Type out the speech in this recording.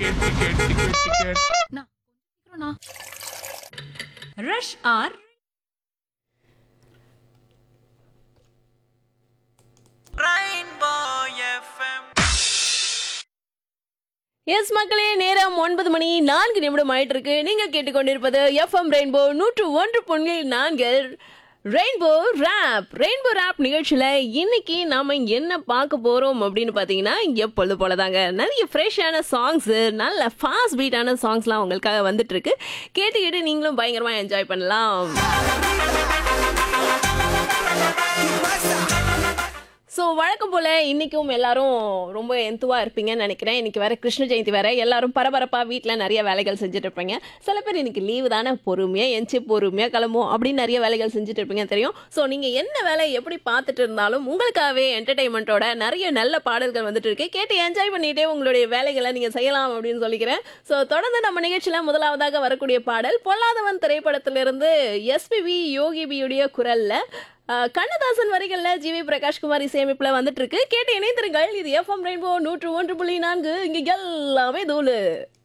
Ticket ticket ticket ticket சீக்கிரம்ண்ணா. Rush R S மக்களே நேரம் ஒன்பது மணி நான்கு நிமிடம் ஆயிட்டு இருக்கு நீங்க கேட்டுக்கொண்டிருப்பது எஃப்எம் ரெயின்போ நூற்று ஒன்று புள்ளி நான்கு ரெயின்போ ரேப் ரெயின்போ ரேப் நிகழ்ச்சியில் இன்னைக்கு நாம என்ன பார்க்க போறோம் அப்படின்னு பார்த்தீங்கன்னா எப்பொழுது போல தாங்க நிறைய ஃப்ரெஷ்ஷான சாங்ஸ் நல்ல ஃபாஸ்ட் பீட்டான சாங்ஸ்லாம் உங்களுக்காக வந்துட்டு இருக்கு கேட்டு கேட்டு நீங்களும் பயங்கரமா என்ஜாய் பண்ணலாம் ஸோ வழக்கம் போல் இன்றைக்கும் எல்லாரும் ரொம்ப எந்துவாக இருப்பீங்கன்னு நினைக்கிறேன் இன்றைக்கி வேறு கிருஷ்ண ஜெயந்தி வேறு எல்லாரும் பரபரப்பாக வீட்டில் நிறைய வேலைகள் செஞ்சுட்டு இருப்பீங்க சில பேர் இன்றைக்கி லீவு தானே பொறுமையாக எஞ்சி பொறுமையாக கிளம்பும் அப்படின்னு நிறைய வேலைகள் செஞ்சுட்டு இருப்பீங்க தெரியும் ஸோ நீங்கள் என்ன வேலை எப்படி பார்த்துட்டு இருந்தாலும் உங்களுக்காகவே என்டர்டைன்மெண்ட்டோட நிறைய நல்ல பாடல்கள் வந்துட்டு இருக்கு கேட்டு என்ஜாய் பண்ணிகிட்டே உங்களுடைய வேலைகளை நீங்கள் செய்யலாம் அப்படின்னு சொல்லிக்கிறேன் ஸோ தொடர்ந்து நம்ம நிகழ்ச்சியில் முதலாவதாக வரக்கூடிய பாடல் பொல்லாதவன் திரைப்படத்திலிருந்து எஸ்பிபி யோகிபியுடைய குரலில் அஹ் கண்ணதாசன் வரிகள்ல ஜிவி பிரகாஷ்குமார் இசையமைப்புல வந்துட்டு இருக்கு கேட்டு இணைந்திருங்கள் இது எஃப்எம் ரெயின்போ நூற்று ஒன்று புள்ளி நான்கு இங்க எல்லாமே தூளு